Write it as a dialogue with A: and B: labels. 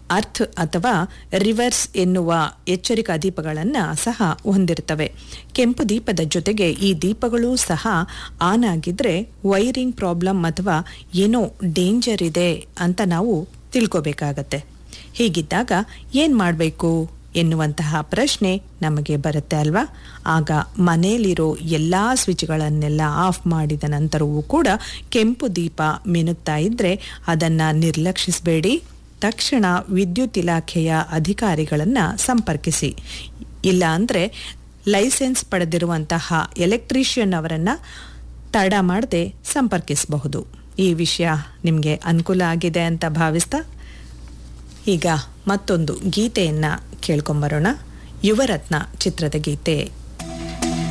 A: earth ಅಥವಾ reverse ಎನ್ನುವ ಎಚ್ಚರಿಕಾ ದೀಪಗಳನ್ನು ಸಹ ಹೊಂದಿರ್ತವೆ ಕೆಂಪು ದೀಪದ ಜೊತೆಗೆ ಈ ದೀಪಗಳು ಸಹ ಆನ್ ಆಗಿದ್ರೆ ವೈರಿಂಗ್ ಪ್ರಾಬ್ಲಮ್ ಅಥವಾ ಏನೋ ಡೇಂಜರ್ ಇದೆ ಅಂತ ನಾವು ತಿಳ್ಕೋಬೇಕಾಗತ್ತೆ ಹೀಗಿದ್ದಾಗ ಏನು ಮಾಡಬೇಕು ಎನ್ನುವಂತಹ ಪ್ರಶ್ನೆ ನಮಗೆ ಬರುತ್ತೆ ಅಲ್ವಾ ಆಗ ಮನೆಯಲ್ಲಿರೋ ಎಲ್ಲ ಸ್ವಿಚ್ಗಳನ್ನೆಲ್ಲ ಆಫ್ ಮಾಡಿದ ನಂತರವೂ ಕೂಡ ಕೆಂಪು ದೀಪ ಮಿನುಗ್ತಾ ಇದ್ರೆ ಅದನ್ನು ನಿರ್ಲಕ್ಷಿಸಬೇಡಿ ತಕ್ಷಣ ವಿದ್ಯುತ್ ಇಲಾಖೆಯ ಅಧಿಕಾರಿಗಳನ್ನು ಸಂಪರ್ಕಿಸಿ ಇಲ್ಲ ಅಂದರೆ ಲೈಸೆನ್ಸ್ ಪಡೆದಿರುವಂತಹ ಎಲೆಕ್ಟ್ರಿಷಿಯನ್ ಅವರನ್ನು ತಡ ಮಾಡದೆ ಸಂಪರ್ಕಿಸಬಹುದು ಈ ವಿಷಯ ನಿಮಗೆ ಅನುಕೂಲ ಆಗಿದೆ ಅಂತ ಭಾವಿಸ್ತಾ ಈಗ ಮತ್ತೊಂದು ಗೀತೆಯನ್ನು ಕೇಳ್ಕೊಂಬರೋಣ ಯುವರತ್ನ ಚಿತ್ರದ ಗೀತೆ